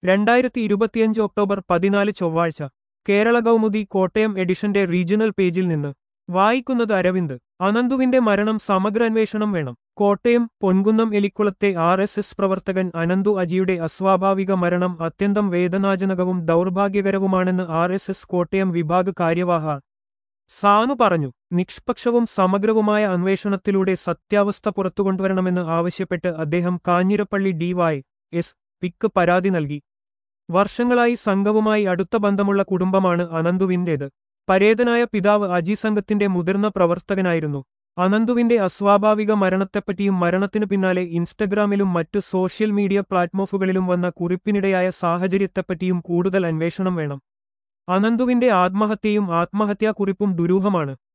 രണ്ടായിരത്തി ഇരുപത്തിയഞ്ച് ഒക്ടോബർ പതിനാല് ചൊവ്വാഴ്ച കേരള കൗമുദി കോട്ടയം എഡിഷന്റെ റീജിയണൽ പേജിൽ നിന്ന് വായിക്കുന്നത് അരവിന്ദ് അനന്തുവിന്റെ മരണം സമഗ്ര അന്വേഷണം വേണം കോട്ടയം പൊൻകുന്നം എലിക്കുളത്തെ ആർ എസ് എസ് പ്രവർത്തകൻ അനന്തു അജിയുടെ അസ്വാഭാവിക മരണം അത്യന്തം വേദനാജനകവും ദൗർഭാഗ്യകരവുമാണെന്ന് ആർ എസ് എസ് കോട്ടയം വിഭാഗ് കാര്യവാഹ സാനു പറഞ്ഞു നിഷ്പക്ഷവും സമഗ്രവുമായ അന്വേഷണത്തിലൂടെ സത്യാവസ്ഥ പുറത്തുകൊണ്ടുവരണമെന്ന് ആവശ്യപ്പെട്ട് അദ്ദേഹം കാഞ്ഞിരപ്പള്ളി ഡിവൈ എസ് പിക്ക് പരാതി നൽകി വർഷങ്ങളായി സംഘവുമായി അടുത്ത ബന്ധമുള്ള കുടുംബമാണ് അനന്തുവിന്റേത് പരേതനായ പിതാവ് അജി സംഘത്തിന്റെ മുതിർന്ന പ്രവർത്തകനായിരുന്നു അനന്തുവിന്റെ അസ്വാഭാവിക മരണത്തെപ്പറ്റിയും മരണത്തിനു പിന്നാലെ ഇൻസ്റ്റഗ്രാമിലും മറ്റു സോഷ്യൽ മീഡിയ പ്ലാറ്റ്ഫോമുകളിലും വന്ന കുറിപ്പിനിടയായ സാഹചര്യത്തെപ്പറ്റിയും കൂടുതൽ അന്വേഷണം വേണം അനന്തുവിന്റെ ആത്മഹത്യയും ആത്മഹത്യാക്കുറിപ്പും ദുരൂഹമാണ്